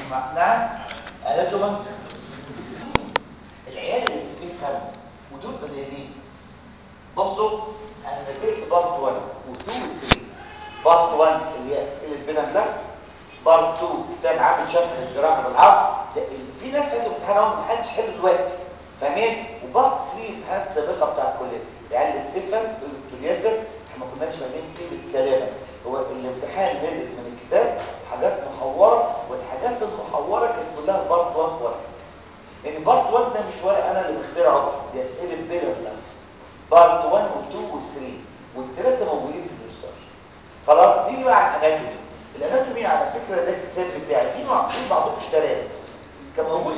نعم اناتومي العيال اللي بتفهم ودول بدايين بصوا انا نزلت بارت 1 و2 و3 بارت 1 اللي هي اسئله بنا ده بارت 2 كتاب عامل شرح للجراحه بالعرض في ناس خدوا امتحان اهو ما حدش حل دلوقتي فاهمين وبارت 3 امتحانات سابقه بتاع الكليه العيال اللي بتفهم دكتور ياسر احنا ما كناش فاهمين قيمه كلامك هو الامتحان نزل من الكتاب حاجات محوره والحاجات المحوره كانت كلها بارت 1 في ورقه يعني بارت 1 ده مش ورق انا اللي مخترعه دي اسئله بيلر ده بارت 1 و2 و3 والثلاثه موجودين في الاستاذ خلاص دي بقى الاناتومي الاناتومي على فكره ده الكتاب بتاعي في في بعضكم اشتراه كان موجود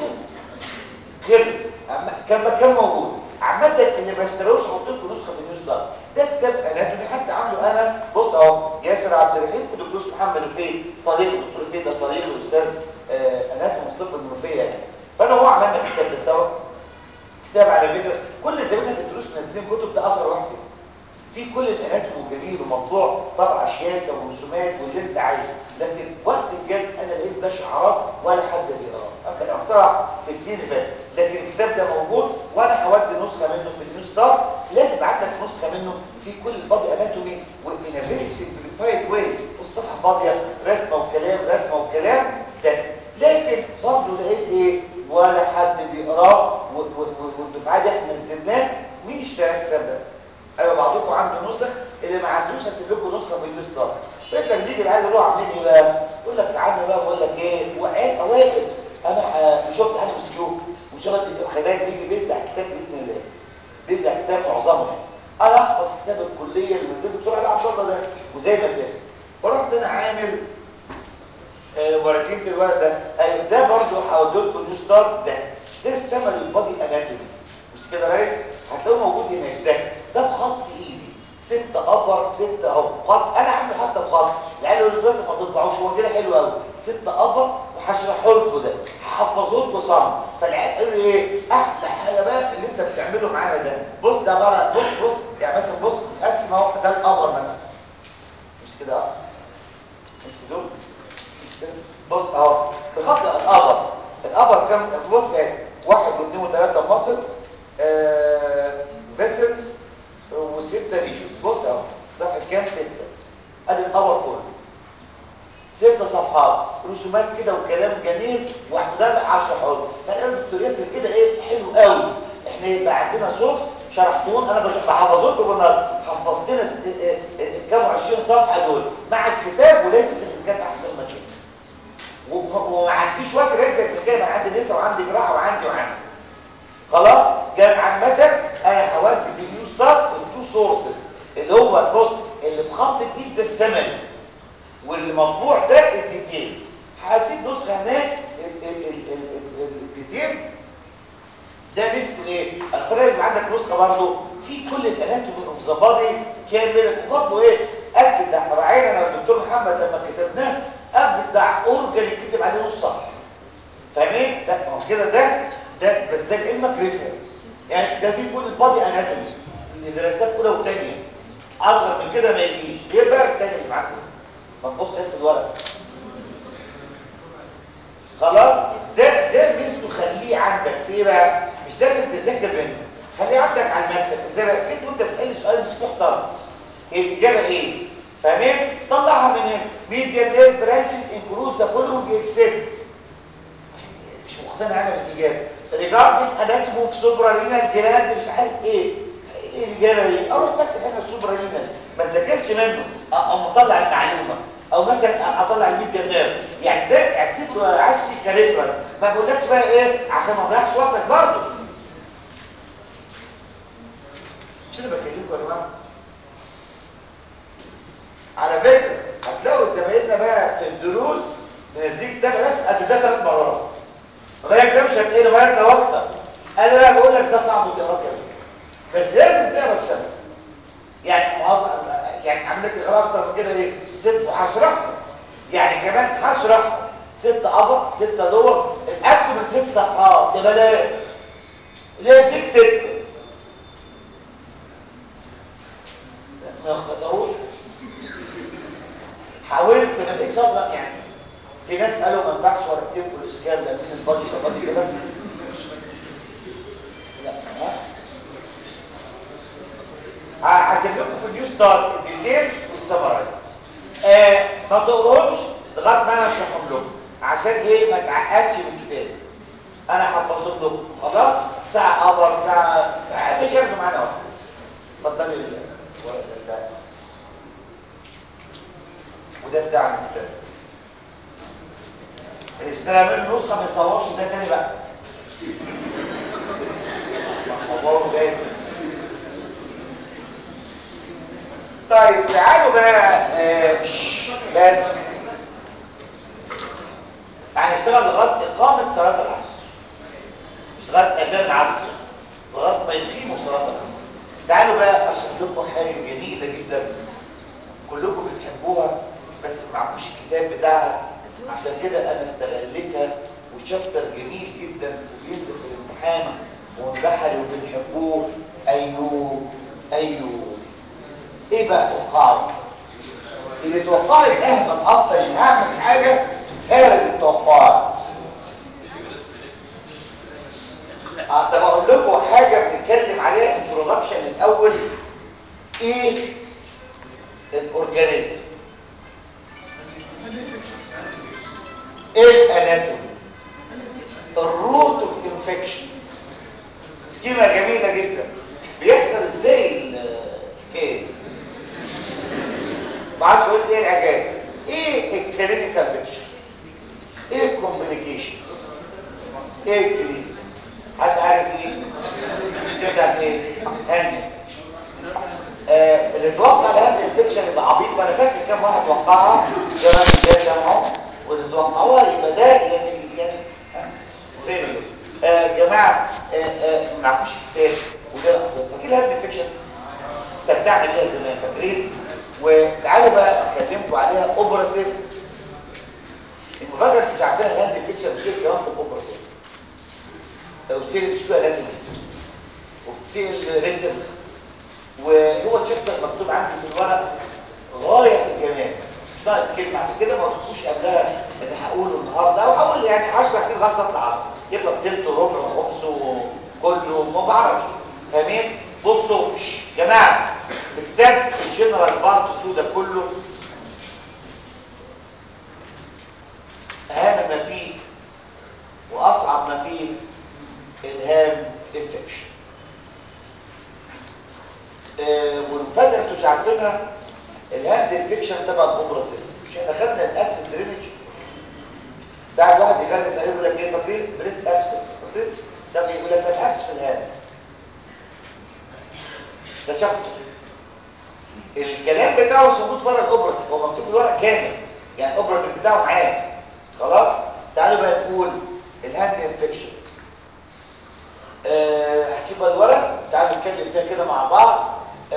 خلص كان كان موجود عامه اللي ما اشتروش حط لكم نسخه في النيوز ده ده كتاب اناتومي حتى عامله انا بص اهو ياسر عبد الرحيم ودكتور محمد الفي صديق الدكتور الفي ده صديق الاستاذ آه اناتومي طب المنوفيه يعني فانا هو عملنا الكتاب ده سوا كتاب على فكره كل زميلنا في الدروس منزلين كتب ده اثر واحد فيهم في كل الاناتومي جميل ومطبوع طبعا شياكه ورسومات واللي انت عايزه لكن وقت الجد انا لقيت ده شعارات ولا حد بيقراه كان بصراحه في السنين اللي فاتت لكن الكتاب ده موجود وانا هودي نسخه منه في النيوز ستار لازم ابعت لك نسخه منه في كل البادي اناتومي وان فيري سمبليفايد واي والصفحه فاضيه رسمه وكلام رسمه وكلام ده لكن برضه لقيت ايه ولا حد بيقراه والدفعات دي احنا نزلناه مين اشترى الكتاب ده ايوه بعضكم عنده نسخ اللي ما عندوش هسيب لكم نسخه في النيوز ستار فانت بيجي العيال يقولوا عاملين ايه بقى يقول لك يا عم بقى بقول لك ايه وعيال اوائل انا شفت حاجه مسكيوه وشغل خلاك بيجي بيزع كتاب باذن الله بيزع كتاب معظمه يعني انا احفظ كتاب الكليه اللي نزلت دكتور علي عبد الله ده وزي ما درس فرحت انا عامل آه ورقتين في الورق ده ايوه ده برضه هودي لكم النيوز ستار ده ده السمر البادي اناتومي مش كده يا ريس هتلاقوه موجود هناك ده ده بخط ايدي ستة ابر ستة اهو خط انا عامل حتى بخط العيال يقولوا لازم ما تطبعوش هو كده حلو قوي ستة ابر وهشرحه لكم ده هحفظه لكم صم فالعيال قالوا لي ايه احلى حاجه بقى اللي انت بتعمله معانا ده بص ده عباره عن بص بص يعني مثلا بص متقسم اهو ده الابر مثلا مش كده اه مش دول بص اهو بخط الابر الابر كام بص ايه واحد واثنين وثلاثه ماسلز آه فيسلز وستة ريشوز بص اهو صفحة كام ستة ادي الابر كله ستة صفحات رسومات كده وكلام جميل وده 10 حروف فقال الدكتور ياسر كده ايه حلو قوي احنا يبقى عندنا سورس شرحتهم انا بحفظ لكم النهارده حفظت لنا كام 20 صفحه دول مع الكتاب وليس الكتاب احسن ما كده وما عنديش وقت رزق الكتاب انا عندي لسه وعندي جراحه وعندي وعندي خلاص كان عامه انا هودي في النيو ستارت التو سورسز اللي هو البص اللي بخط الايد ده الثمني واللي مطبوع ده الديتيل هسيب نسخه هناك الديتيل ده ميزته ايه الفرق يبقى عندك نسخه برضه في كل الاناتومي اوف ذا بادي كامل وبرضه ايه ابدع راعينا انا والدكتور محمد لما كتبناه ابدع اورجن يكتب عليه نص صفحه فاهمين ده هو كده ده ده بس ده علمك ريفرنس يعني ده في كل البادي اناتومي اللي درستها في اولى وثانيه اصغر من كده ما يجيش ايه بقى الثاني اللي معاكم فنبص انت الورق خلاص ده ده ميزته خليه عندك في ايه بقى مش لازم تذاكر منه خليه عندك على المكتب ازاي بقى كده وانت بتحل سؤال مش محترم هي الاجابه ايه فاهمين طلعها من هنا ميديا نير برانشز انكلود ذا فولوينج اكسبت مش مقتنع انا بالاجابه ريجاردنج اناتومي اوف سوبرالينال جلاند مش عارف ايه ايه الاجابه دي اروح فاكر هنا السوبرالينال ما تذاكرش منه او مطلع المعلومه او مثلا اطلع الميديا نير يعني ده اعتبره عايز فيه كريفرنس ما بقولكش بقى ايه عشان ما تضيعش وقتك برضه مش انا بكلمكم يا جماعه على فكره هتلاقوا زمايلنا بقى في الدروس بنديك كتاب قد ده ثلاث مرات رايك ده مش هتلاقيه رايك ده اكتر انا بقى بقول لك ده صعب تقراه كمان بس لازم تقرا السنه يعني معظم يعني عامل لك اقرا اكتر من كده ايه ست هشرح يعني كمان هشرح ست ابر ست لور الاكل من ست صفحات يبقى ده ليه يديك ست ما يختصروش حاولت ما بقتش اصلا يعني في ناس قالوا ما ينفعش ورقتين في الاسكاب لانين البادي كبادي كده لا ها هسيب لكم في النيو ستارت الديتيل والسمرايز آه ما تقروهمش لغايه ما انا اشرحهم لكم عشان ايه ما تعقدش من الكتاب انا حفظهم لكم خلاص ساعه اور ساعه مش هياخدوا معانا وقت اتفضلي الورق ده وده بتاع الكتاب اللي اشترى منه نسخه ما يصورش ده تاني بقى صوره جاي طيب تعالوا بقى آه بس يعني اشتغل لغايه اقامه صلاه العصر مش لغايه اذان العصر لغايه ما يقيموا صلاه العصر تعالوا بقى اشرح لكم حاجه جميله جدا كلكم بتحبوها بس معكوش الكتاب بتاعها عشان كده انا استغلتها وشابتر جميل جدا وبينزل في الامتحان وانبحري وبنحبوه ايوه ايوه ايه بقى توقعوا اللي توقعوا الاهبل اصلا اللي هعمل حاجه خارج التوقعات اه طب اقول لكم حاجه بنتكلم عليها انترودكشن الاول ايه الاورجانيزم ايه الاناتومي الروت اوف انفكشن سكيمه جميله جدا بيحصل ازاي ايه ما عادش اقول ايه العلاج ايه الكلينيكال بيكتشر ايه الكومبليكيشنز ايه التريتمنت حد عارف ايه تبدا ايه هاند آه اللي توقع الهاند انفكشن يبقى عبيط وانا فاكر كام واحد وقعها ده راجل ده جمعه واللي توقعوها يبقى ده يعني يعني غير آه جماعه آه آه ما عرفوش كتاب وده فاكر الهاند انفكشن استمتعنا بيها زمان فاكرين وتعالوا بقى اكلمكم عليها اوبراتيف المفاجاه مش عارفين الهاند انفكشن بتصير كمان في الاوبراتيف لو بتصير تشبه لكن وبتصير ريتم وهو الشابتر مكتوب عندي في الورق غايه في الجمال مش ناقص كلمه عشان كده ما قلتوش قبلها اللي هقوله النهارده او هقول يعني هشرح كده لغايه العصر يخلص تلت وربع وخمس وكله ما بعرفش فاهمين بصوا يا جماعه في كتاب الجنرال بارت 2 ده كله اهم ما فيه واصعب ما فيه الهام انفكشن آه والمفاجاه انتوا مش عارفينها الهاند انفكشن تبع الاوبراتيف مش احنا خدنا الابس درينج ساعات واحد يغلس عليه يقول لك ايه فاكرين بريست ابسس فاكرين ده بيقول لك ده ابس في الهاند ده شابتر الكلام بتاعه مش موجود ورا الاوبراتيف هو مكتوب في الورق كامل يعني الاوبراتيف بتاعه معاه خلاص تعالوا بقى نقول الهاند انفكشن أه هتسيب الورق تعالوا نتكلم فيها كده مع بعض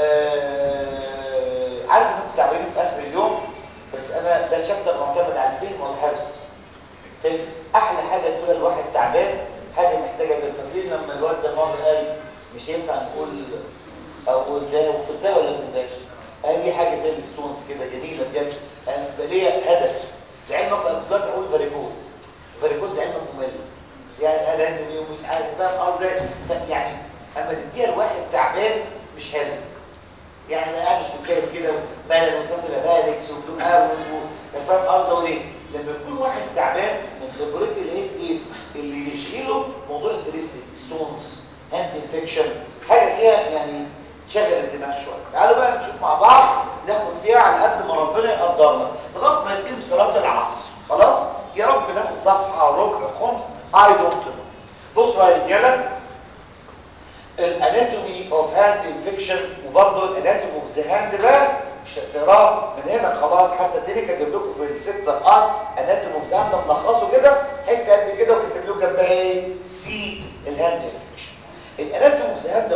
أه عارف انكم تعبانين في اخر اليوم بس انا ده شابتر معتمد على الفهم والحفظ فهم احلى حاجه تقولها الواحد تعبان حاجه محتاجه فاكرين لما الواد ده مره قال مش ينفع نقول اقول ده وفي ده ولا في ده هذه حاجه زي الستونز كده جميله بجد انا بقى ليا هدف لعلمك انا دلوقتي اقول فاريكوز فاريكوز ده علمك ممل يعني هذا انت مش عارف فاهم قصدي يعني اما تديها لواحد تعبان مش حلو يعني ما قاعدش مجاهد كده مالك وسافر فالكس وبلو اوت فاهم قصدي وليه لما يكون واحد تعبان من خبرتي الايه ايه اللي يشغله موضوع انترستنج ستونز هاند انفكشن حاجه فيها يعني تشغل الدماغ شويه تعالوا بقى نشوف مع بعض ناخد فيها على قد ما ربنا يقدرنا لغايه ما يتم صلاه العصر خلاص يا رب ناخد صفحه ربع خمس اي دونت نو بصوا يا رجاله الاناتومي اوف هاند انفكشن وبرضه الاناتومي اوف ذا هاند بقى مش هتقراه من هنا خلاص حتى الدنيا كاتب لكم في الست صفحات اناتومي اوف ذا هاند ملخصه كده حته قد كده وكاتب لكم جنبها ايه سي الهاند انفكشن الاناتومي اوف ذا هاند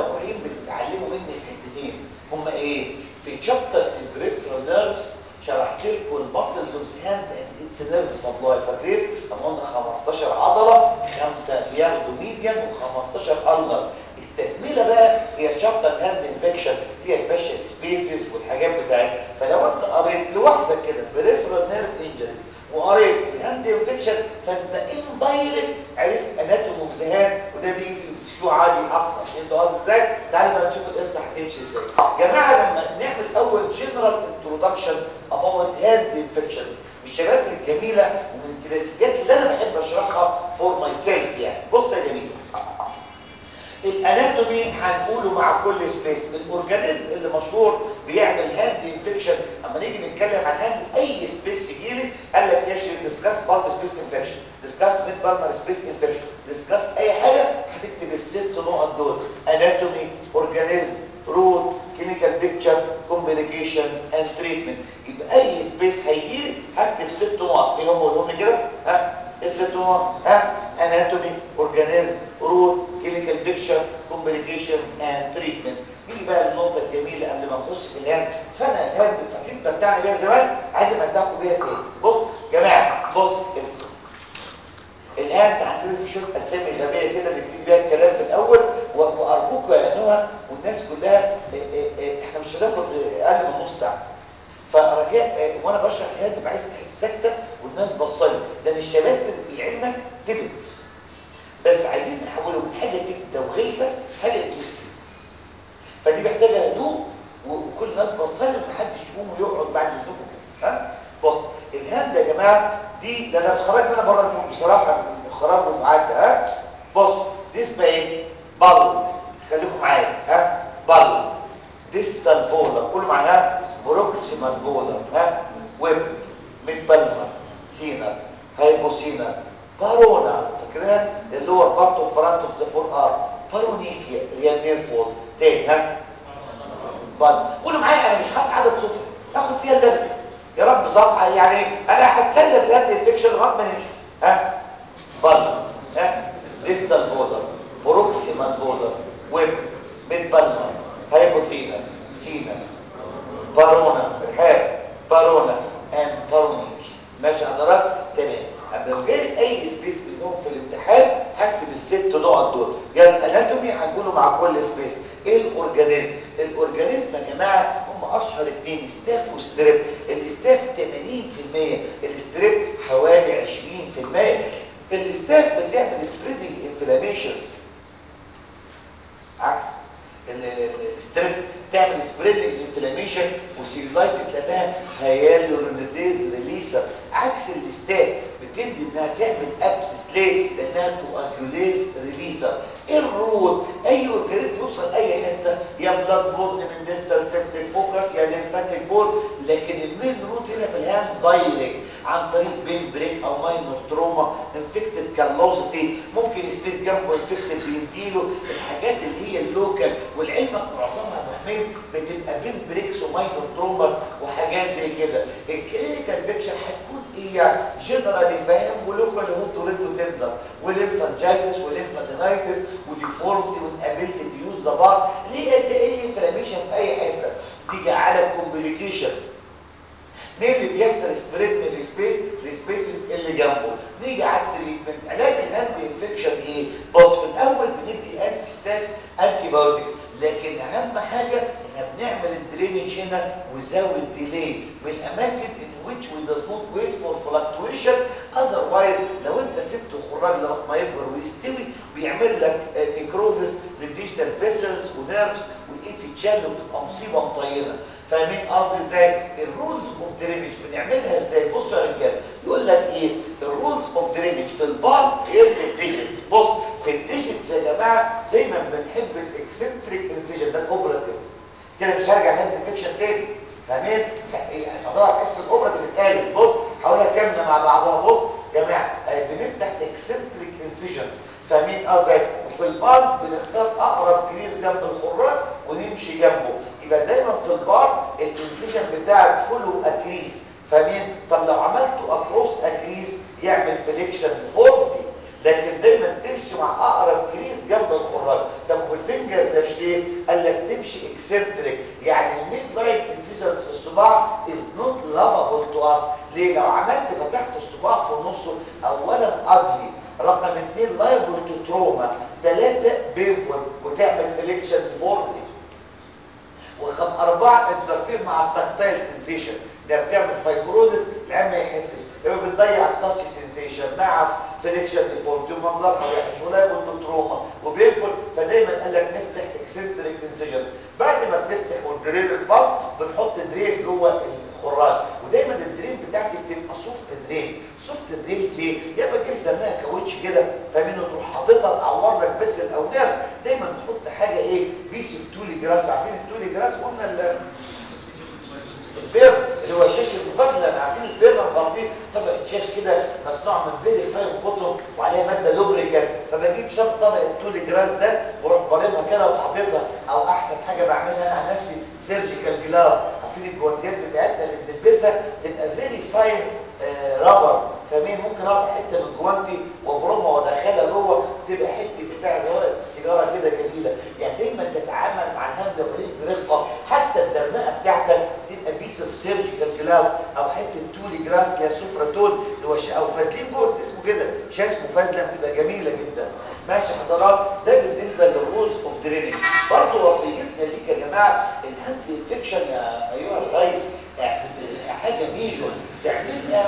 فانا اندايركت عرفت اناتوم اوف ذا هاند وده بيجي في السكيو عادي اصلا فهمت قصدي ازاي تعالوا بقى نشوف القصه هتمشي ازاي يا جماعه لما نعمل اول جنرال انترودكشن اباوت هاند انفكشنز من الشباب الجميله ومن الكلاسيكيات اللي انا بحب اشرحها فور ماي سيلف يعني بص يا جميل الاناتومي هنقوله مع كل سبيس الاورجانيزم اللي مشهور بيعمل هاند انفكشن اما نيجي نتكلم عن هاند اي سبيس يجي لي قال لك يا شيخ ديسكاس بالب سبيس انفكشن ديسكاس ميد بالمر سبيس انفكشن ديسكاس اي حاجه هتكتب الست نقط دول اناتومي اورجانيزم روت كلينيكال بيكتشر كومبليكيشنز اند تريتمنت يبقى اي سبيس هيجي لي هكتب ست نقط ايه هم قولهم لي كده ها الست نقط ها اناتومي اورجانيزم روت كلينيكال بيكتشر كومبليكيشنز اند تريتمنت نيجي بقى للنقطه الجميله قبل ما نخش في الهاند فانا الهاند فاكرين بتاعنا بيها زمان عايز امتعكم بيها تاني بص يا جماعه بص الهاند عندنا في شويه اسامي غبيه كده نبتدي بيها الكلام في الاول وارجوكم يعلنوها والناس كلها احنا مش هناخد اقل من نص ساعه فرجاء وانا بشرح الهاند ببقى عايز احس ساكته والناس بصلي ده مش شباب لعلمك تبت بس عايزين نحوله من حاجه تكده وغلسه حاجه تويستي فدي محتاجه هدوء وكل الناس بصلي ومحدش يقوم ويقعد بعد اذنكم كده ها بص الهاند يا جماعه دي ده انا اتخرجت انا بره المود بصراحه الخراج والمعدة ها بص دي اسمها ايه بل خليكم معايا ها بل ديستال فولر كله معايا بروكسيمال فولر ها ويب ميد بالمر سينا هايبوسينا بارونا فاكرينها اللي هو بارت اوف فرانت اوف ذا فور ار بارونيكيا اللي هي النير فول تاني ها فن قولوا معايا انا مش هاخد عدد صفر هاخد فيها اللازم يا رب صفحه يعني انا هتسلى بالهاند انفكشن لغايه ما نمشي ها فن ها ديستال فولر بروكسيمال فولر ويب ميد بالمر هايبوثينا سينا بارونا رحاب بارونا اند بارونيكي ماشي حضرتك تمام اما جاي اي سبيس منهم في الامتحان هكتب الست نقط دول يعني الاناتومي هنقوله مع كل سبيس ايه الاورجانيزم الاورجانيزم يا جماعه هم اشهر اثنين ستاف وستريب الاستاف 80% الاستريب حوالي 20% الاستاف بتعمل سبريدنج انفلاميشنز عكس الستريب تعمل سبريدنج انفلاميشن وسيلولايتس لانها هيالورونيديز ريليسر عكس الاستاف بتدي انها تعمل ابسس ليه لانها كواجوليز ريليسر الروت اي اورجانيزم يوصل اي حته يا بلاد بورن من ديستال سيبتيك فوكس يا ليمفاتيك بورن لكن المين روت هنا في الهاند دايركت عن طريق بين بريك او ماينر تروما انفكتد كالوزيتي ممكن سبيس جنبه انفكتد بيديله الحاجات اللي هي اللوكال والعلم معظمها محمد بتبقى بين بريكس وماينر تروماس وحاجات زي كده الكلينيكال بيكشر هتكون ايه يعني جنرالي فاهم ولوكال هوت وريد وتندر وليمفانجايتس وليمفادينايتس وديفورمتي والابيلتي تو يوز ذا بار ليه زي اي انفلاميشن في اي حته تيجي على كومبليكيشن مين اللي بيحصل سبريد من السبيس للسبيسز اللي جنبه نيجي على التريتمنت علاج الهاند انفكشن ايه بص في الاول بندي انتي ستاف انتي بايوتكس لكن اهم حاجه احنا بنعمل الدرينج هنا وزود ديلي من الاماكن in which we does not wait for fluctuation otherwise لو انت سبته خراج لغايه ما يكبر ويستوي بيعمل لك نيكروزس للديجيتال فيسلز ونيرفز والاي تتشال وبتبقى مصيبه مطينه فاهمين قصدي ازاي الرولز اوف درينج بنعملها ازاي بصوا يا رجاله يقول لك ايه الرولز اوف درينج في البار غير في الديجيتس بص في الديجيتس يا جماعه دايما بنحب الاكسنتريك انسيجن ده الاوبراتيف كده مش هرجع هاند انفكشن تاني فاهمين طبعا حس الاوبراتيف اتقالت بص هقولها كامله مع بعضها بص يا جماعه بنفتح اكسنتريك انسيجنز فاهمين قصدي وفي البار بنختار اقرب كريز جنب الخراج ونمشي جنبه يبقى دايما في البار الانسيجن بتاعك فولو اكريس فاهمين طب لو عملته اكروس اكريس يعمل فليكشن فورتي لكن دايما تمشي مع اقرب كريس جنب الخراج طب في الفنجر زي ليه قال لك تمشي اكسنتريك يعني الميد لاين انسيجنز في الصباع از نوت لافابل تو اس ليه لو عملت فتحت الصباع في نصه اولا اجلي رقم اثنين لايبل تو تروما ثلاثه بينفول وتعمل فليكشن فورتي ورقم أربعة انترفير مع التكتايل سنسيشن ده بتعمل فايبروزس العين ما يحسش يبقى بتضيع التاتش سنسيشن مع فريكشن ديفورمتي ومنظرها وحش ولا يكون تروما وبينفل فدايما قال لك نفتح اكسنتريك انسجن بعد ما بنفتح والدرين الباص بنحط درين جوه الخراج ودايما الدرين بتاعتي بتبقى سوفت درين سوفت درين ليه؟ يا اما تجيب درنها كاوتش كده فاهمين تروح حاططها تعور لك فيسل او نيرف دايما نحط حاجه ايه بيس اوف تولي جراس عارفين التولي جراس قلنا البير اللي هو الشاشه المفصله عارفين البير مغطيه طبقه شاش كده مصنوع من فيري فاين بوتوم وعليها ماده لوبريكانت فبجيب شاب طبقه تولي جراس ده واروح بارمها كده وحاططها او احسن حاجه بعملها انا عن نفسي سيرجيكال جلاف عارفين الجوانتيات بتاعتنا اللي بنلبسها تبقى فيري فاين رابر فاهمين ممكن اخد حته من جوانتي وابرمها وادخلها جوه تبقى حته بتاع زي ورقه السيجاره كده جميله يعني دايما تتعامل مع الهاند بريد برقه حتى الدرنقه بتاعتك تبقى بيس اوف سيرجيكال جلاف او حته تولي جراس يا سفره تول اللي هو او فازلين جوز اسمه كده شاش مفازله بتبقى جميله جدا ماشي حضرات ده بالنسبه للرولز اوف درينج برضه وصيتنا ليك يا جماعه الهاند انفكشن يا ايها الغيث حاجه ميجور تعملها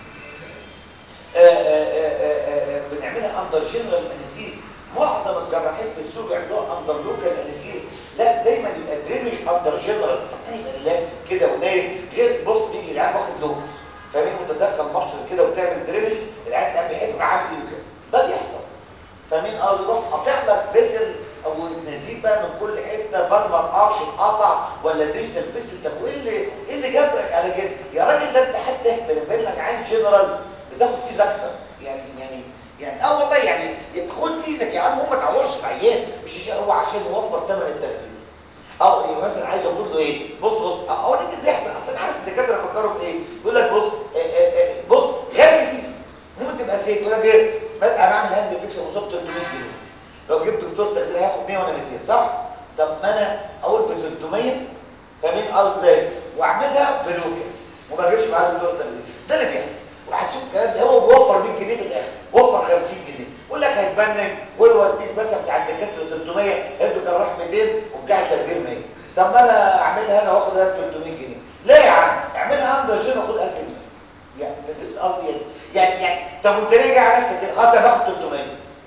بنعملها اندر جنرال انستيز معظم الجراحين في السوق بيعملوها اندر لوكال انستيز لا دايما يبقى درينج اندر جنرال يبقى ريلاكس كده ونايم غير بص بيجي العيان واخد لوكال فاهمين وتدخل مشط كده وتعمل درينج العيان قام بيحس عامل كده ده بيحصل فاهمين قصدي يروح قاطع لك فيسل او نزيد بقى من كل حته بالمر ارش اتقطع ولا ديجيتال فيسل طب وايه اللي ايه اللي جبرك على كده يا راجل ده انت حتى بنبين لك عين جنرال بتاخد فيزا اكتر يعني يعني يعني اه والله يعني خد فيزك يا عم هو ما تعورش العيان مش هو عشان يوفر ثمن التخدير او إيه مثلا عايز اقول له ايه بص بص اقول لك اللي بيحصل اصل انا عارف الدكاتره فكروا في ايه يقول لك بص إيه إيه إيه بص غير فيزا ممكن تبقى سيف يقول لك ايه انا اعمل هاند فيكشن وصلت 300 جنيه لو جبت دكتور تخدير هياخد 100 ولا 200 صح طب ما انا اقول ب 300 فاهمين قصدي ازاي واعملها بلوكال وما اجيبش معاه دكتور تخدير ده اللي بيحصل وهتشوف الكلام ده هو بيوفر 100 جنيه في الاخر وفر 50 جنيه يقول لك هيتبنج ويوديه مثلا بتاع الدكاتره 300 هيدوا جراح 200 وبتاع التخدير 100 طب ما انا اعملها انا واخد 300 جنيه ليه يا عم اعملها اندر جين واخد 1000 جنيه يعني انت فهمت قصدي يعني يعني طب وانت ليه جاي على نفسك كده خلاص انا باخد 300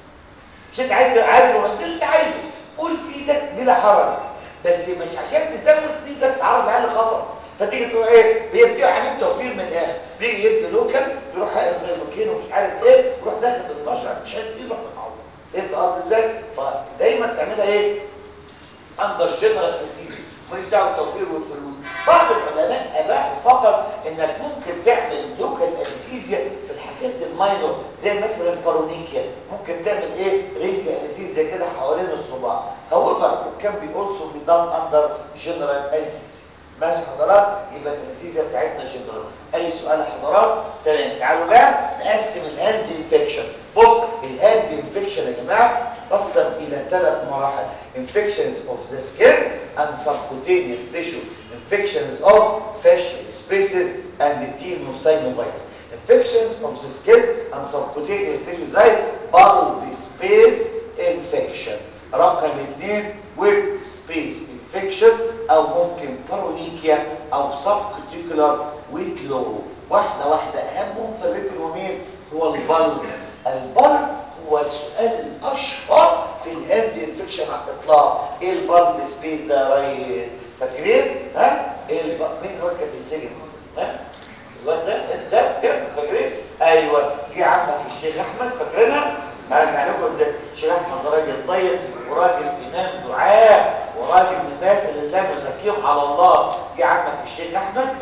مش انت عايز عايز الممثل انت عايزه قول فيزك بلا حرج بس مش عشان تزود فيزك تعرض لاقل خطر فتيجي تقول ايه بيبتدي عمليه توفير من الاخر بيجي يدي لوكال يروح حاقن زي ماكينه ومش عارف ايه يروح داخل بالبشر مش عارف ايه يروح متعور فهمت قصدي ازاي فدايما تعملها ايه اندر جنرال انسيزي ماليش دعوه بالتوفير والفلوس بعض العلماء اباحوا فقط انك ممكن تعمل لوكال انستيزيا في الحاجات الماينور زي مثلا البارونيكيا ممكن تعمل ايه رينج انستيزيا كده حوالين الصباع however it can be also be done under general anesthesia ماشي حضرات يبقى الانستيزيا بتاعتنا جنرال اي سؤال يا حضرات تمام تعالوا بقى نقسم الهاند انفكشن بص الهاند انفكشن يا جماعه تقسم الى ثلاث مراحل infections of the skin and subcutaneous tissue infections of facial spaces and the tenosynovitis infections of the skin and subcutaneous tissue زي bulb space infection رقم اثنين web space infection او ممكن بارونيكيا او subcuticular weight low واحدة واحدة اهمهم في الرجل ومين هو البلب البلب هو السؤال الاشهر في الهاند انفكشن على الاطلاق ايه البلب سبيس ده يا ريس فاكرين ها ايه الب... مين هو كان بالسجن ها الواد ده ده كان فاكرين ايوه جه عمك الشيخ احمد فاكرينها هرجع لكم ازاي الشيخ احمد راجل طيب وراجل امام دعاء وراجل من الناس اللي الله مزكيهم على الله جه عمك الشيخ احمد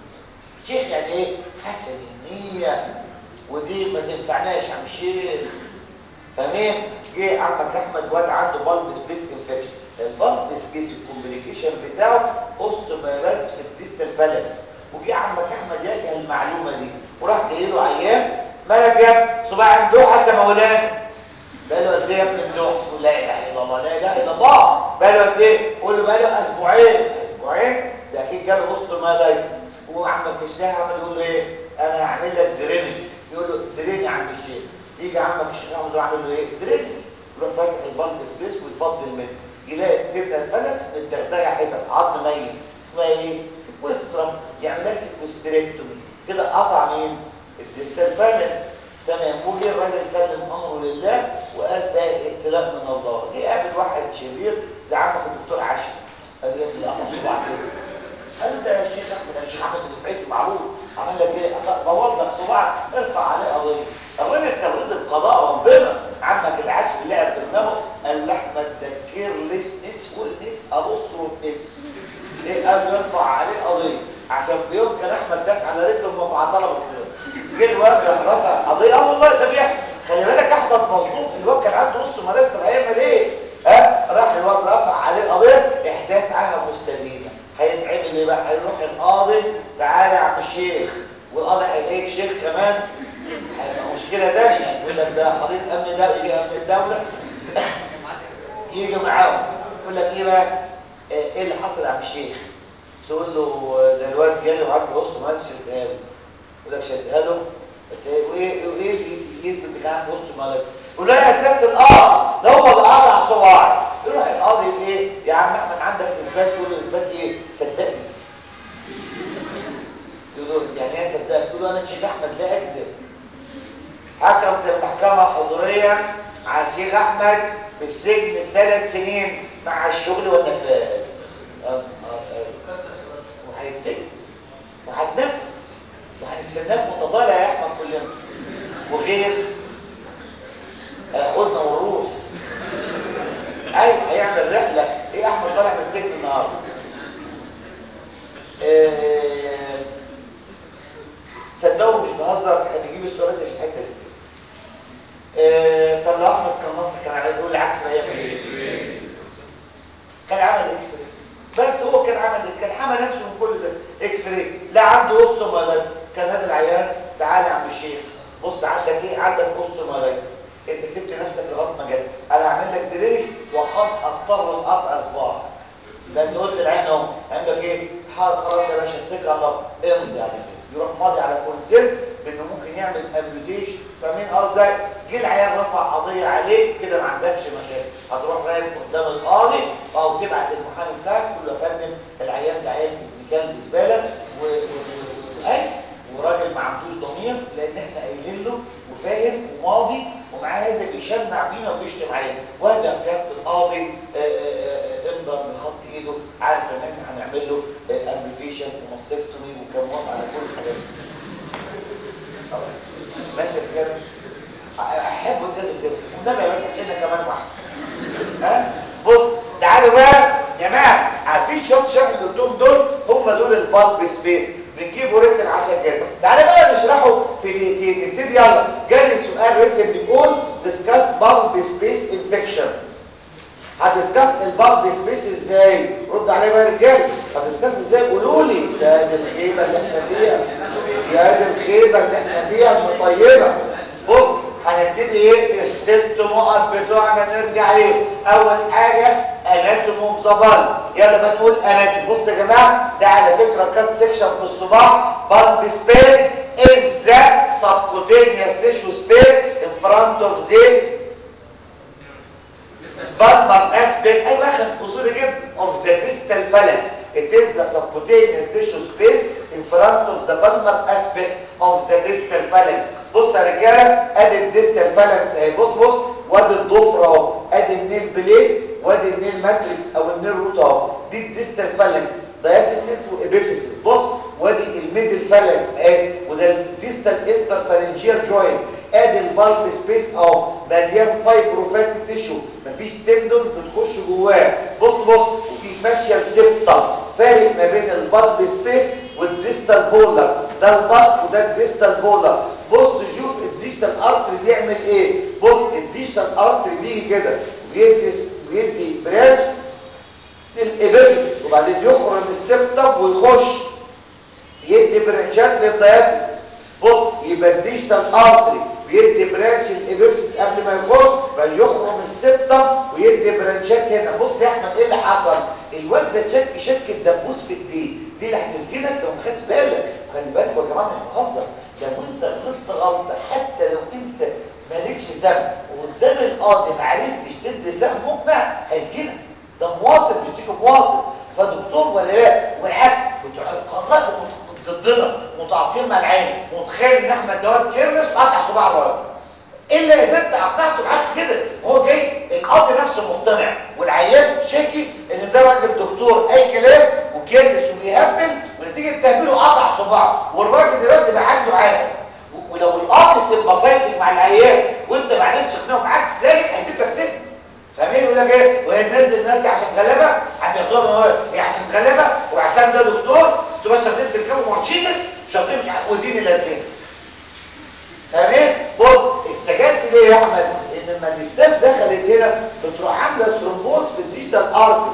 شيخ يعني ايه حسن النيه ودي ما تنفعناش يا عم الشيخ تمام جه عمك احمد واد عنده بالب سبيس انفكشن البالب سبيس الكومبليكيشن بتاعه اوستومايلايتس في الديستال فالكس وجه عمك احمد يجهل المعلومه دي وراح جاي له عيان مالك يا صباع ممدوح حسن مولانا بقاله قد ايه يا ابن ممدوح تقول لا اله الا الله لا اله الا الله بقاله قد ايه قول له بقاله اسبوعين اسبوعين ده اكيد جاله اوستومايلايتس وعمك الشيخ عمل يقول له ايه انا هعمل لك درينج يقول له درينج يا عم الشيخ يجي عمك الشيخ احمد عامل له ايه درينج يروح فاتح البلب سبيس ويفضل منه يلاقي التيرنال فلت متدغدغه حتت عظم ميت اسمها ايه سيكوسترم يعمل لها سيكوستريكتومي كده قطع مين الديستال فالنس تمام وجه الراجل سلم امره لله وقال ده ابتلاء من الله جه قابل واحد شرير زي عمك الدكتور عاشر قال لي يا ابني اقطع صباعك كده قال له ده يا شيخ احمد انا الشيخ احمد اللي في عيلتي معروف عمل لك ايه بوظ لك صباعك ارفع عليه قضيه الراجل كان رضي بقضاء ربنا عمك العاشر لعب في دماغه قال له احمد ده كيرلس نس فول نس ابوستروف اس ايه قال له يرفع عليه قضيه عشان في يوم كان احمد داس على رجله وما طلبه جه الواد راح رفع قضيه اه والله ده بيحكي خلي بالك احمد مظلوم الواد كان عنده نص مرتب هيعمل ايه ها راح الواد رفع عليه قضيه احداث عاهه مستديمه هيتعمل ايه بقى هيروح القاضي تعالى يا عم الشيخ والقاضي هيلاقيك شيخ كمان هيبقى مشكله ثانيه يقول لك ده قضيه امن ده يجي امن الدوله يجي معاهم يقول لك ايه بقى ايه اللي حصل يا عم الشيخ تقول له ده الواد جالي وعنده وسط ما شدها له يقول لك شدها له وايه وايه اللي يثبت ان كان عنده وسط ما يقول له يا سياده القاضي ده هو اللي قاضي على صباعي يروح القاضي ايه يا عم احمد عندك اثبات تقول له اثبات ايه صدقني يقول له يعني ايه صدقني تقول له انا الشيخ احمد لا اكذب حكمت المحكمه حضوريا على الشيخ احمد بالسجن ثلاث سنين مع الشغل والنفاذ وهيتسجن وهتنفذ وهنستناك متطالع يا احمد كلنا وغيث هياخدنا ونروح ايوه هيعمل رحله ايه احمد طالع من السجن النهارده إيه صدقوا مش بهزر احنا بنجيب السؤالات في الحته دي إيه طب لو احمد كان ناصر كان عايز يقول العكس ما يعمل ايه كان عمل اكس راي بس هو كان عمل كان حمى نفسه من كل ده اكس راي لا عنده اوستومايلايتس كان هذا العيان تعالى يا عم الشيخ بص عندك ايه عندك اوستومايلايتس انت سبت نفسك لغايه ما جت انا هعمل لك دريج وقد اضطر لقطع اصبعك لان قلت العين اهو عندك ايه حاضر خلاص يا باشا اتكل على الله امضي على كده يروح ماضي على كونسنت بانه ممكن يعمل امبيوتيشن فمين قال ازاي جه العيان رفع قضيه عليك كده ما عندكش مشاكل هتروح رايح قدام القاضي او تبعت المحامي بتاعك تقول له يا فندم العيان ده عيان ابن كلب زباله و... و... و... اي وراجل ما عندوش ضمير لان احنا قايلين له وفاهم وماضي ومع هذا بيشنع بينا وبيشتم علينا وهذا سياده القاضي امضى بخط ايده عارف ان احنا هنعمل له امبيوتيشن وماستكتومي وكان موافق على كل الحاجات دي ماشي كده احب كذا سر والنبي يا باشا احنا كمان واحد ها بص تعالوا بقى يا جماعه عارفين شوط شكل الدكتور دول هم دول البالب سبيس بنجيبوا ريتن عشان كده تعالى بقى نشرحه في دقيقتين نبتدي يلا جالي سؤال ريتن بيقول ديسكاس بالب سبيس انفكشن هتسكاس البالب سبيس ازاي رد عليا بقى يا رجاله هتسكاس ازاي قولوا لي يا دي الخيبه اللي احنا فيها يا دي الخيبه اللي احنا فيها المطيبه بص هنبتدي ايه في الست نقط بتوعنا نرجع عليهم اول حاجه اناتوم اوف ذا بالب يلا بقى نقول اناتوم بص يا جماعه ده على فكره كات سيكشن في الصباع بالب سبيس از ذا سبكوتينيوس تيشو سبيس ان فرونت اوف ذا بالمر اسبيكت ايوه اخر قصوري جدا اوف ذا ديستال فالانس it is the subcutaneous tissue space in front of the palmar aspect of the distal phalanx بص يا رجاله ادي الديستال فالانس اهي بص بص وادي الضفر اهو ادي النيل بليد وادي النيل ماتريكس او النيل روت اهو دي الديستال فالانس دايافيسيس وابيفيسيس بص وادي الميدل فالانس اهي وده الديستال انترفالنجيال جوينت ادي البالب سبيس اهو مليان فايبروفات تيشو مفيش تندونز بتخش جواه بص بص وفي فاشيال سيبتم فارق ما بين البالب سبيس والديستال بولر ده البالب وده الديستال بولر بص شوف الديجيتال ارتري بيعمل ايه بص الديجيتال ارتري بيجي كده ويدي ويدي برانش للابيفيس وبعدين يخرج من السبتم ويخش يدي برانشات للديافيس بص يبقى الديجيتال ارتري بيدي برانش الابيفيس قبل ما يخش بل يخرج من السبتم ويدي برانشات هنا بص يا احمد ايه اللي حصل الواد ده شك شك الدبوس في الدين دي اللي هتسجنك لو ما خدتش بالك خلي بالك يا جماعه مش بهزر لو انت غلطت غلطه حتى لو انت مالكش ذنب وقدام القاضي ما عرفتش تدي ذنب مقنع هيسجنك ده مواطن بيشتكي مواطن فدكتور ولا لا والعكس بتوع القضاء ضدنا متعاطفين مع العين متخيل ان احمد دوت كيرلس وقطع صباع الراجل الا اذا انت اقنعته بعكس كده هو جاي الاب نفسه مقتنع والعيان شاكي ان ده راجل دكتور اي كلام وكيرلس وبيهبل ونتيجه تهبيله قطع صباعه والراجل دلوقتي بقى عنده عاهه ولو الاب سيمباسايزنج مع العيان وانت ما عرفتش تقنعه بعكس ذلك هيجيب لك سجن فاهمين يقول لك ايه وهي تنزل دلوقتي عشان غلابه عم ياخدوها من هو هي عشان غلابه وعشان ده دكتور انتوا بس شاطرين تركبوا مرشيدس شاطرين مش عارف ودين اللازمين فاهمين بص اتسجنت ليه يا احمد ان لما الاستاف دخلت هنا بتروح عامله ثرومبوز في الديجيتال ارتري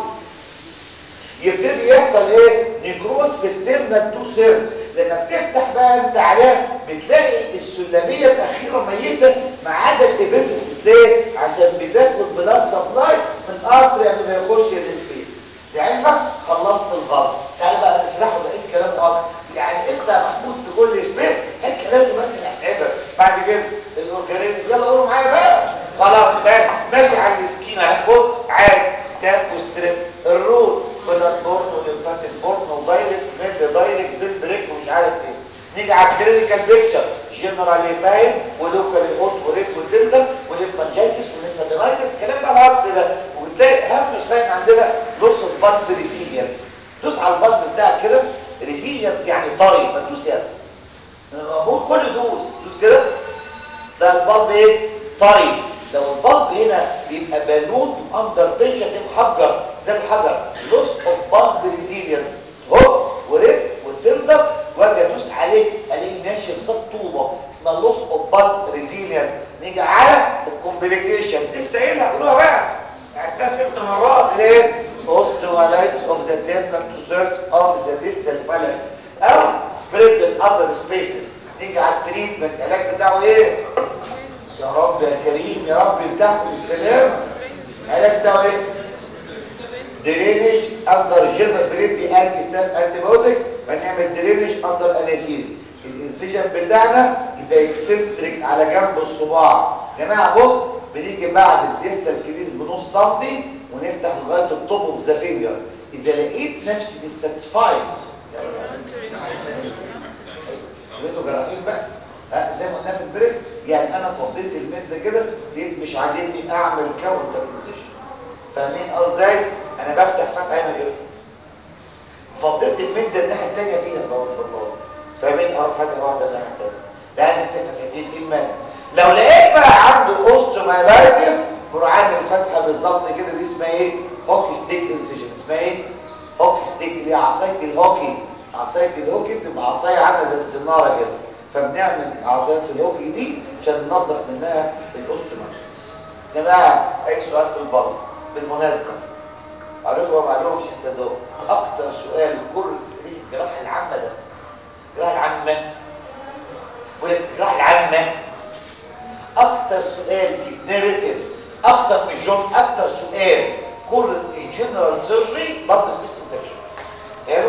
يبتدي يحصل ايه نيكروز في التيرنال تو سيرز لما بتفتح بقى انت عليها بتلاقي السلميه الاخيره ميته ما عدا الابيفيس ليه عشان بتاخد بلاد سبلاي من الارتري قبل ما يخش السبيس لعلمك خلصت الغلط تعالى بقى نشرحه بقى ايه الكلام اكتر يعني انت محمود في كل سبيس هات كلامه بس هتعبك بعد كده الاورجانيزم يلا قولوا معايا بقى خلاص بقى ماشي على السكيما بص عادي ستاف وستريب الرول بلاد بورن وليمفاتيك بورن ودايركت ميد دايركت بين بريك ومش عارف ايه نيجي على الكلينيكال بيكشر جنرالي فاهم ولوكال اوت وريت ودنتال وليمفانجيتس وليمفادينايتس الكلام بقى الهرس ده وبتلاقي اهم ساين عندنا لوس اوف بالب ريسيلينس دوس على البلب بتاعك كده ريسيلينس يعني طري ما تدوس يعني بقول كل دوس دوس كده ده البلب ايه طري لو البلب هنا بيبقى بالون اندر تنشن محجر زي الحجر لوس اوف بالب ريزيلينس هوب وريب وتندر واجي ادوس عليه الاقيه ماشي في صف طوبه اسمها لوس اوف بالب ريزيلينس نيجي على الكومبليكيشن لسه قايلها قولوها بقى عدتها ست مرات ليه osteolysis of the distal two-thirds of the distal palate او spread in other spaces نيجي على التريتمنت العلاج بتاعه ايه يا رب يا كريم يا رب بتاعكم بالسلام العلاج بتاعه ايه درينج اندر جنرال بريدي انتي ستات انتي بايوتكس هنعمل درينج اندر انستيز الانسجن بتاعنا يبقى اكسنتريك على جنب الصباع يا جماعه بص بنيجي بعد الديستال كريز بنص سنتي ونفتح لغايه التوب اوف ذا فينجر اذا لقيت نفسي مش ساتسفايد انتوا جراحين بقى ها زي ما قلنا في البريك يعني انا فضيت المد كده لقيت مش عاجبني اعمل كاونتر بوزيشن فاهمين ازاي انا بفتح فتحه هنا كده فضيت المده الناحيه الثانيه فيها بقول الله فاهمين اروح فتحه واحده الناحيه الثانيه لا انت فتحتين ايه المانع لو لقيت بقى عنده اوستومايلايتس بروح عامل فتحه بالظبط كده دي اسمها ايه هوكي ستيك انسيجن اسمها ايه هوكي ستيك اللي هي عصايه الهوكي عصايه الهوكي بتبقى عصايه عامله زي السناره كده فبنعمل عصايه الهوكي دي عشان ننظف منها الاوستومايلايتس يا جماعه اي سؤال في البطن بالمناسبه قالوا ما معلومش تصدقوا اكتر سؤال كل في تاريخ الجراحه العامه ده الجراحه العامه بقول لك الجراحه العامه اكتر سؤال بيتنريتيف اكتر من جون اكتر سؤال كل ان جنرال سيرجري بلب سبيس انفكشن حلو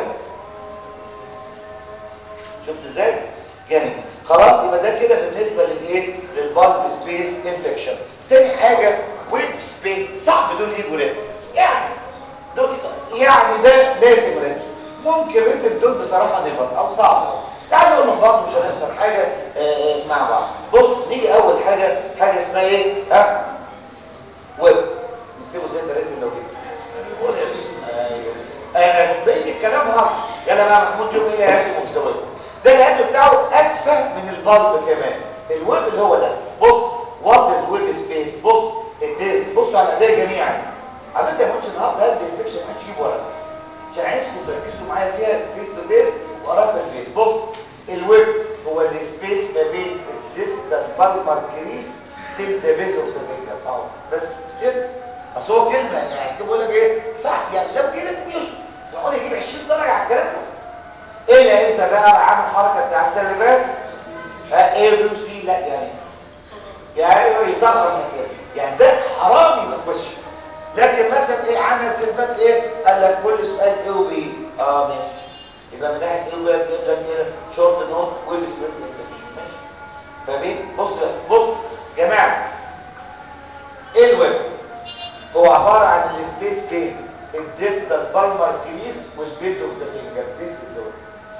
شفت ازاي جميل خلاص يبقى ده كده بالنسبه للايه للبلب سبيس انفكشن تاني حاجه ويب سبيس صعب دول يجوا ريتم يعني دول صعب. يعني ده لازم ريتم ممكن ريتم دول بصراحه نفر او صعب تعالوا نقول بعض مش هنخسر حاجه آه مع بعض بص نيجي اول حاجه حاجه اسمها ايه ها ويب نكتبه زي ده ريتم لو كده ايوه انا بقيت الكلام هاكس يلا بقى محمود شوف ايه الهاتف ومسويه ده الهاتف بتاعه اتفه من البلب كمان الويب اللي هو ده بص وات از ويب سبيس بص الديز بصوا على الاداء جميعا على فكره ماتش النهارده هدي الفيكشن ما تجيب ورقه عشان عايزكم تركزوا معايا فيها فيس تو فيس وقراها في البيت بص الويب هو السبيس ما بين الديستال بالمر كريس تيل ذا بيز اوف ذا فينجر اهو بس كده بس هو كلمه يعني بقول لك ايه صح يعني لو كده تنيوز صح يجيب 20 درجه على الكلام ده ايه اللي هينسى بقى عامل حركه بتاع السلبات ها ايه بي سي لا يعني يعني يصغر المسائل يعني ده حرامي من الكويشن لكن مثلا ايه عامل سلفات ايه قال لك كل سؤال ايه وبي اه ماشي يبقى من ناحيه ايه وبي يجيب لك ايه شورت نوت ويب سبيس انفكشن ماشي فاهمين بص بص يا جماعه ايه الويب هو عباره عن السبيس بين الديستال بالمر كريس والبيز اوف ذا فينجر ذيس از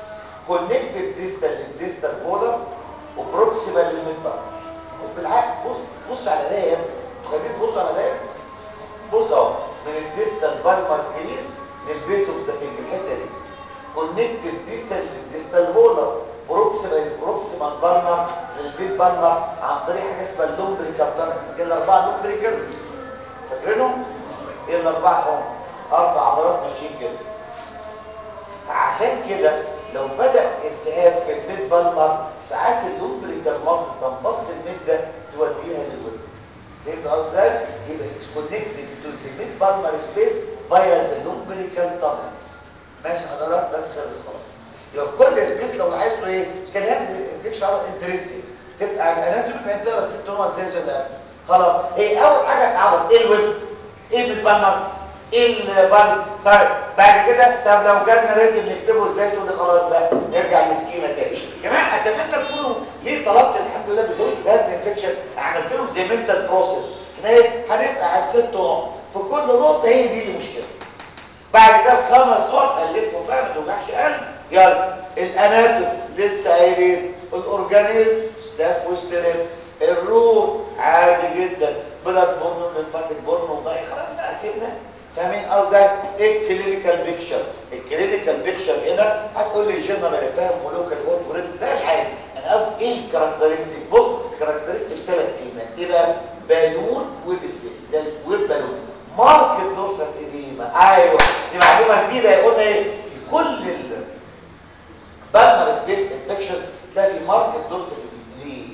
كونكتد ديستال للديستال بولر وبروكسيمال للميدبر بالعكس بص بص على ده يا ابني خليك تبص على ده بص اهو من الديستال بالمر كريس للبيز اوف ذا فينجر الحته دي كونكتد ديستال للديستال بولر بروكسيمال بروكسيمال بالمر للبيت بالمر عن طريق حاجه اسمها اللومبريكال فاكر الاربعه لومبريكالز فاكرينهم ايه الاربعه اهو اربع عضلات ماشيين كده عشان كده لو بدا التهاب في الميد بالمر ساعات اللومبريكال مصر تنبص المده توديها للود فهمت قصدي يبقى اتس كونكتد تو ذا ميد بالمر سبيس فايا ذا لومبريكال تانلز ماشي حضرتك بس خلص خلاص يبقى في كل سبيس لو عايز له ايه كلام انفكشن انترستنج تبقى الاناتومي ما تقرا الست نقط زي ولا خلاص ايه اول حاجه اتعرض ايه الويب ايه المتبنر ايه البن طيب بعد كده طب لو جالنا ريتم نكتبه ازاي تقول لي خلاص بقى نرجع للسكيما تاني يا جماعه اتمنى تكونوا ليه طلبت الحمد لله بزود هارد انفكشن عملت لهم زي منتال بروسيس احنا ايه هنبقى على الست نقط في كل نقطه هي دي المشكله بعد كده الخمس نقط الفهم بقى ما توجعش قلب يلا الاناتوم لسه قايلين الاورجانيزم ستاف وستريب الروت عادي جدا بلاد بورنو لمفاتيك بورنو وضعي خلاص بقى فهمنا فاهمين قصدي ايه الكلينيكال بيكشر الكلينيكال بيكشر هنا هتقول لي جنرال فاهم ولوكال هوت وريد ده العادي انا قصدي ايه الكاركترستيك بص الكاركترستيك ثلاث كلمات ايه بقى بالون ويب سبيس ده ويب بالون ماركت دورسال اديما ايوه دي معلومه جديده قلنا ايه في كل ال بالمر سبيس انفكشن تلاقي في ماركت دورسال اديما ليه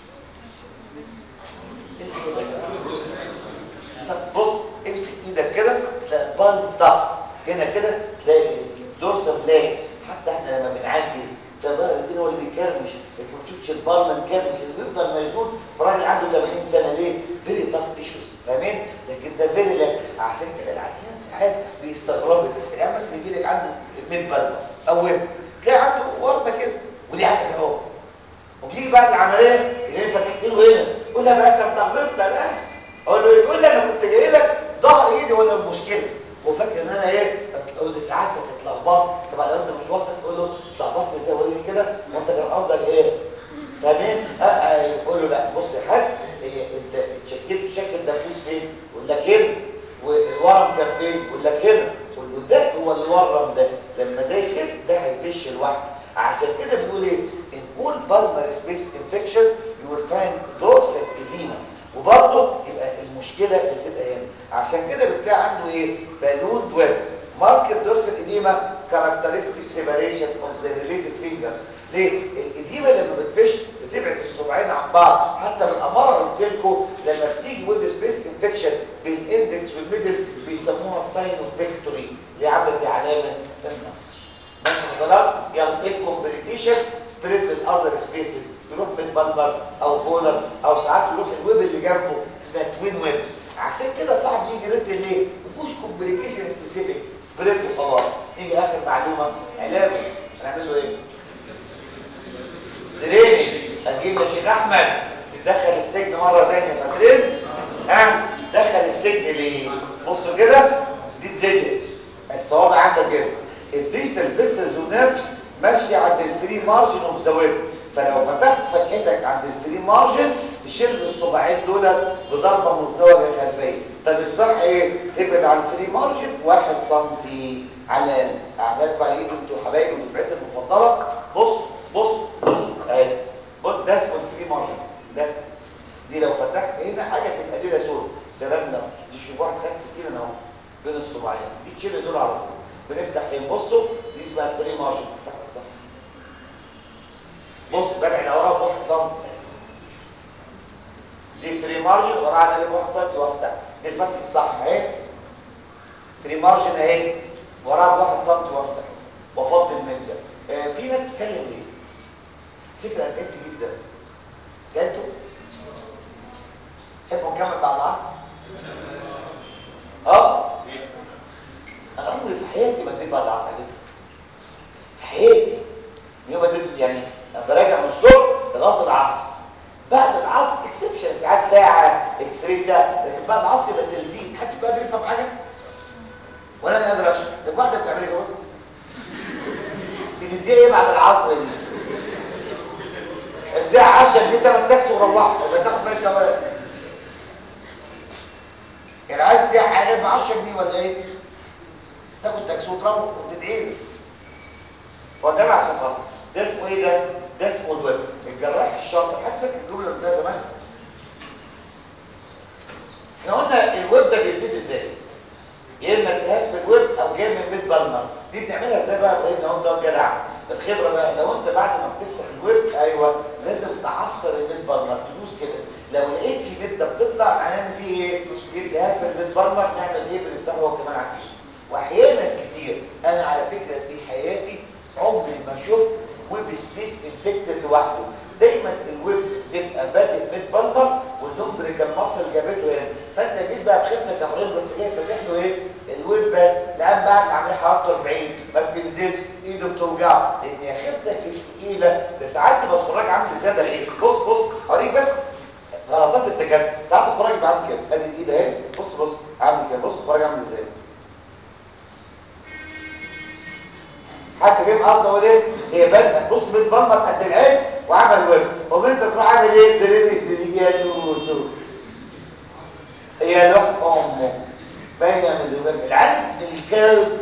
بص امسك ايدك كده تلاقي البالم طف هنا كده تلاقي دورسال لاكس حتى احنا لما بنعجز ده بقى الدين هو اللي بيكرمش لكن ما تشوفش البالم مكرمش اللي بيفضل مشدود في راجل عنده 80 سنه ليه فيري تاف تيشوز فاهمين لكن ده فيري لا عشان كده العيان ساعات بيستغربوا العيان مثلا يجي لك عنده ميد بالم او ويب تلاقي عنده ورمه كده ودي عندك اهو وبيجي بعد العمليه اللي فتحت له هنا يقول لها باشا انت غلطت يا باشا اقول له يقول لي انا كنت جاي لك ظهر ايدي ولا المشكله وفاكر ان انا ايه اقول له ساعات اتلخبطت طبعا لو انت مش واثق تقول له اتلخبطت ازاي قول لي كده وانت كان قصدك ايه فاهمين اه يقول له لا بص يا حاج إيه انت اتشكيت شكل الدبوس فين يقول لك هنا والورم كان فين يقول لك هنا يقول له ده هو الورم ده لما ده يخف ده هيفش لوحده عشان كده بنقول ايه in all pulmonary space infections you will find dorsal edema وبرضه يبقى المشكله بتبقى هنا عشان كده بتلاقي عنده ايه بالون ويب ماركت دورسال اديما كاركترستيك سيباريشن اوف ذا ريليتد فينجرز ليه الاديما لما بتفش بتبعد الصباعين عن بعض حتى بالاماره قلت لكم لما بتيجي ويب سبيس انفكشن بالاندكس والميدل بيسموها ساينو فيكتوري اللي عامله زي علامه النصر ماشي حضرتك يلا ايه الكومبليكيشن سبريد للاذر سبيسز يروح بالبلبر او بولر او ساعات يروح الويب اللي جنبه اسمها توين ويب عشان كده صعب يجي ريت ليه ما فيهوش كومبليكيشن سبيسيفيك سبريد وخلاص يجي اخر معلومه علاجه هنعمل له ايه درينج هنجيب يا شيخ احمد تدخل السجن مره ثانيه فاكرين ها دخل السجن ليه بصوا كده دي الديجيتس الصوابع عندك كده الديجيتال بيستلز ونيرفز ماشيه عند الفري مارجن اوف ذا ويب فلو فتحت فتحتك عند الفري مارجن تشيل الصباعين دول بضربه مزدوجه خلفيه طب الصح ايه تبعد عن الفري مارجن 1 سم على الاقل اعدادكم على ايدكم انتوا حبايبي ودفعتي المفضله بص بص بص اهي بص ده اسمه الفري مارجن ده دي لو فتحت هنا حاجه تبقى ليله سود سلام لو مش في واحد خد سكينه اهو بين الصباعين دي تشيل دول على طول بنفتح فين بصوا دي اسمها الفري مارجن الفتحه الصح بص ببعد اورا بواحد سم دي فري مارجن وراها على بواحد سم وافتح دي الفتحه الصح اهي فري مارجن اهي وراها بواحد سم وافتح وافضي المده آه في ناس تتكلم ليه فكره انتهت جدا جاتوا تحبوا نكمل بعد العصر اه انا عمري في حياتي ما اديت بعد العصر عليكم في حياتي يوم اديت يعني انا براجع من الصبح لغايه العصر بعد العصر اكسبشن ساعات ساعه اكس راي بتاع لكن بعد العصر يبقى تلزيق حد يبقى قادر يفهم حاجه ولا انا قادر اشرح طب واحده بتعمل ايه بتديها ايه بعد العصر دي اديها 10 جنيه تمن تاكسي وروحها يبقى تاخد بقى ثواب يعني عايز تديها حاجه ب 10 جنيه ولا ايه تاخد تاكسي وتروح وتدعي له هو ده عشان خاطر ده اسمه ايه ده ده اسمه الويب الجراح الشاطر حد فاكر الجمله اللي قلناها زمان احنا قلنا الويب ده بيبتدي ازاي يا اما التهاب في الويب او جاي من بيت بالمر دي بنعملها ازاي بقى ابراهيم لو انت جدع الخبره بقى لو انت بعد ما بتفتح الويب ايوه لازم تعصر البيت بالمر تدوس كده لو لقيت في بيت بتطلع معناه ان في ايه في التهاب في البيت بالمر نعمل ايه بنفتحه هو كمان عسيش واحيانا كتير انا على فكره في حياتي عمري ما شفت ويب سبيس انفكتد لوحده دايما الويبس بتبقى بادئ ميت بالمر والنمبريكال مصل جابته هنا فانت جيت بقى بخدمه يا ابراهيم رحت جاي فاتح له ايه الويب بس الان بعد العمليه حرارته 40 ما بتنزلش ايده بتوجعه لان يا خيبتك الثقيله ده ساعات تبقى الفراج عامل ازاي ده غيظ بص بص هوريك بس غلطات الدكاتره ساعات الفراج يبقى عامل كده ادي الايد اهي بص بص عامل كده بص الفراج عامل ازاي حد فاهم قصدي اقول ايه هي بدأ بص بتبلط قد العين وعمل ويب ومن انت تروح عامل ايه درينيس دي يا لولو يا لوح امه باين من الويب العين الكلب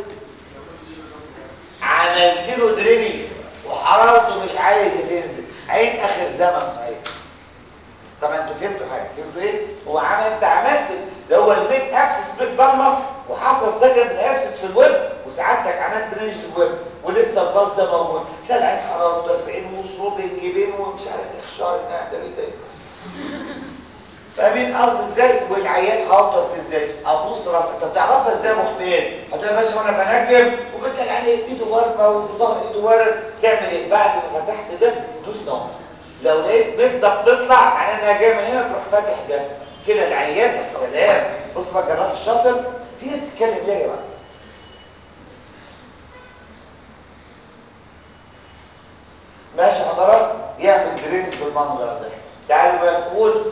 عملت له درينيس وحرارته مش عايز تنزل عين اخر زمن صحيح طبعا انتوا فهمتوا حاجه فهمتوا ايه هو عمل انت عملت ده هو المين اكسس بيت بالمر وحصل سكند اكسس في الويب وسعادتك عملت رينج الويب ولسه الباص ده موجود تلاقي العين حرارته 40 وصوب الجبين ومش عارف ايه خشار ده ايه تاني فاهمين قصدي ازاي والعيان حاطط ازاي ابوس راسك انت تعرفها ازاي يا ابو حميد هتقول يا باشا وانا بنجم وبتلاقي العين ايده ورمه وظهر ايده ورم تعمل ايه بعد ما فتحت ده دوس نوم لو لقيت بيضه بتطلع معناها انها جايه من هنا تروح فاتح ده كده العيان السلام بص بقى الجراح الشاطر في ناس بتتكلم ليه يا جماعه ماشي حضرات يعمل درينج بالمنظر ده تعالوا بقى نقول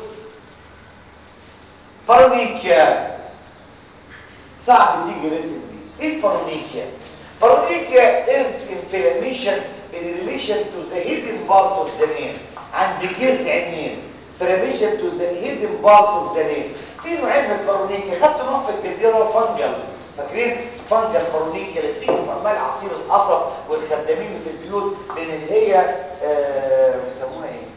بارونيكيا صعب تيجي ريت البيت ايه البارونيكيا بارونيكيا is inflammation in relation to the hidden part of the nail عند جذع النيل inflammation to the hidden part of the nail في نوعين من البارونيكيا خدت نوع في الجلديه اللي هو فانجل فاكرين فانجل بارونيكيا اللي بتيجي في اعمال عصير القصب والخدامين اللي في البيوت من اللي هي آه بيسموها ايه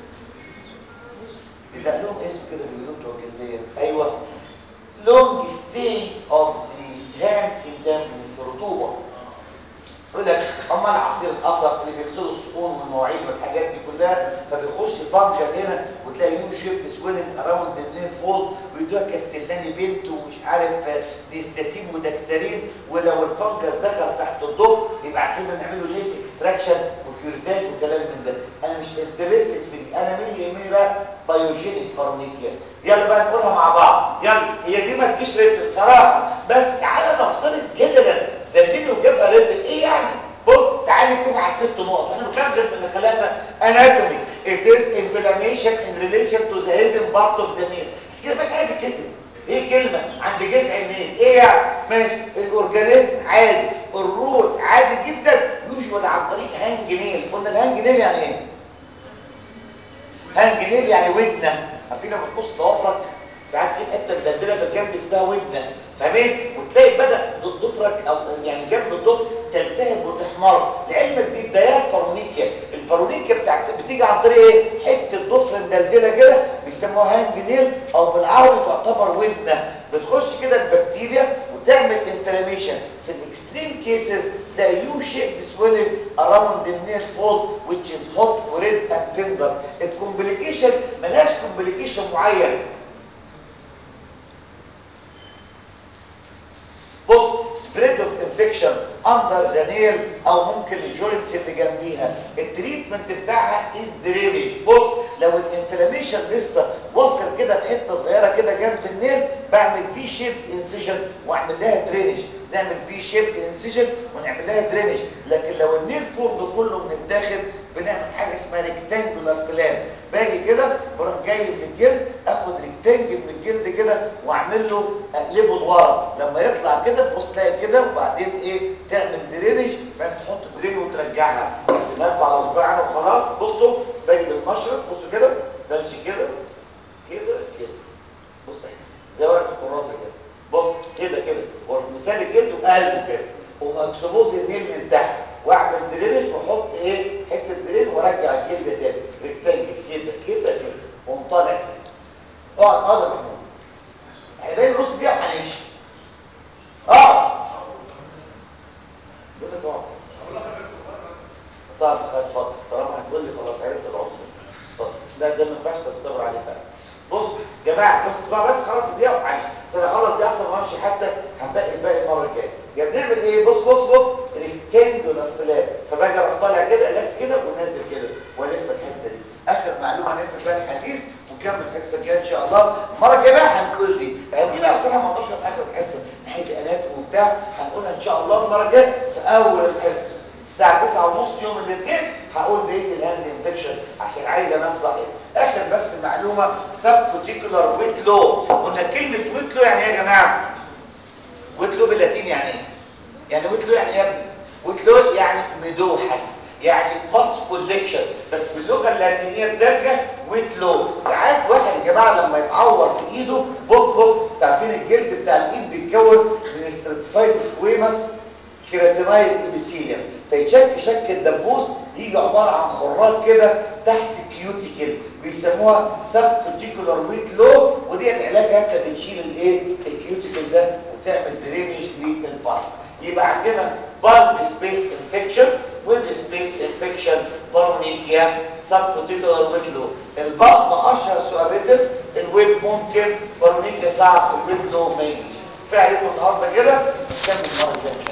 بيبقى لهم اسم كده في البيوت بتوع الجلديه ايوه long stay of the hand in dampness رطوبه يقول لك هم العصير القصب اللي بيغسلوا الصحون والمواعين والحاجات دي كلها فبيخش فانجل هنا وتلاقي يو شيب سويلنج اراوند النيل فولد ويدوها كاستلاني بنت ومش عارف ديستاتين ودكتارين ولو الفانجس دخل تحت الضفر يبعتوا لنا نعمل له جيت اكستراكشن وكيورتاج وكلام من ده انا مش انترستد في دي انا مين اللي يهمني بقى بايوجينيك بارونيكيا يلا بقى نقولها مع بعض يلا هي دي ما تجيش ريتل صراحه بس تعالى نفترض جدلا زنين وجابها ريتل ايه يعني بص تعالى نكتب على الست نقط احنا بنخرج من اللي خلانا اناتومي it is inflammation in relation to the hidden part of the nail بس كده مش عايز تكتب ايه كلمه عند جذع النيل ايه يعني ماشي الاورجانيزم عادي الروت عادي جدا يوجوال عن طريق هانج نيل قلنا الهانج نيل يعني ايه هانج نيل يعني ودنه عارفين لما تبص ضوافرك ساعات في حته مدلدله في الجنب اسمها ودنه فاهمين وتلاقي بدا ضفرك او يعني جنب الضفر تلتهب وتحمر لعلمك دي بدايات بارونيكيا البارونيكيا بتاعت بتيجي عن طريق ايه حته ضفر مدلدله كده بيسموها هانج نيل او بالعربي تعتبر ودنه بتخش كده البكتيريا وتعمل انفلاميشن في الاكستريم كيسز تلاقي يو شيب سويلنج اراوند النيل فولد which is hot وريد اند تندر الكومبليكيشن ملهاش كومبليكيشن معين بص سبريد اوف انفكشن اندر ذا نيل او ممكن الجوينتس اللي جنبيها التريتمنت بتاعها از درينج بص لو الانفلاميشن لسه واصل كده في حته صغيره كده جنب النيل بعمل في شيب انسيجن واعمل لها درينج نعمل في شيب انسيجن ونعمل لها درينج لكن لو النيل فولد كله من الداخل بنعمل حاجه اسمها ريكتانجولار فلام باجي كده بروح جاي من الجلد اخد ريكتانجل من الجلد كده واعمل له اقلبه لورا لما يطلع كده تبص تلاقي كده وبعدين ايه تعمل درينج بعدين تحط درين وترجع ارجعها اقسمها لكم على اصبعنا وخلاص بصوا باجي بالمشرط بصوا كده بمشي كده كده كده بص زي ورقه الكراسه كده بص كده كده مثال الجلد وقلبه كده ومكسبوز النيل من تحت واعمل درينج واحط ايه حته درين وارجع الجلد تاني ريكتانجل كده كده كده وقوم طالع كده اقعد اقعد يا محمود هيبان نص دقيقه وهنمشي اقعد بقول لك اقعد طب اتفضل طالما هتقول لي خلاص عرفت العنصر اتفضل لا ده ما ينفعش تستمر عليه فعلا بص يا جماعه بص اسمع بس خلاص الدقيقه وعايش بس انا اخلص دي احسن ما امشي حتى هنبقي الباقي المره الجايه يا بنعمل ايه بص بص بص ريكتانجولار فلات فباجي اروح طالع كده الف كده ونازل كده والف الحته دي اخر معلومه هنقفل بقى الحديث ونكمل الحصه الجايه ان شاء الله المره الجايه بقى هنقول دي دي بقى بصراحه ما اقدرش في اخر الحصه عايز انات وبتاع هنقولها ان شاء الله المره الجايه في اول الحصه الساعه 9:30 يوم الاثنين هقول بقيه الهاند انفكشن عشان عايز انام صحيح اخر بس معلومه سب كوتيكولار ويت لو قلنا كلمه ويت لو يعني ايه يا جماعه ويت لو باللاتيني يعني ايه يعني ويت لو يعني ايه يا ابني ويت لو يعني مدوحس يعني باس كوليكشن بس في اللغه اللاتينيه الدارجه ويت لو ساعات واحد يا جماعه لما يتعور في ايده بص بص عارفين الجلد بتاع الايد بيتكون من ستراتيفايد سكويمس كيراتينايز ايبيثيليوم فيتشك شك الدبوس يجي عباره عن خراج كده تحت كيوتيكل بيسموها سب كوتيكولار ويت لو ودي علاجها انت بتشيل الايه الكيوتيكل ده وتعمل درينج للباس يبقى عندنا بالب سبيس انفكشن ويب سبيس انفكشن بارونيكيا سب كوتيكولار ويت لو البطن اشهر سؤال ريتم الويب ممكن بارونيكيا صعب الويت لو ما يجيش فعلا النهارده كده نكمل المره الجايه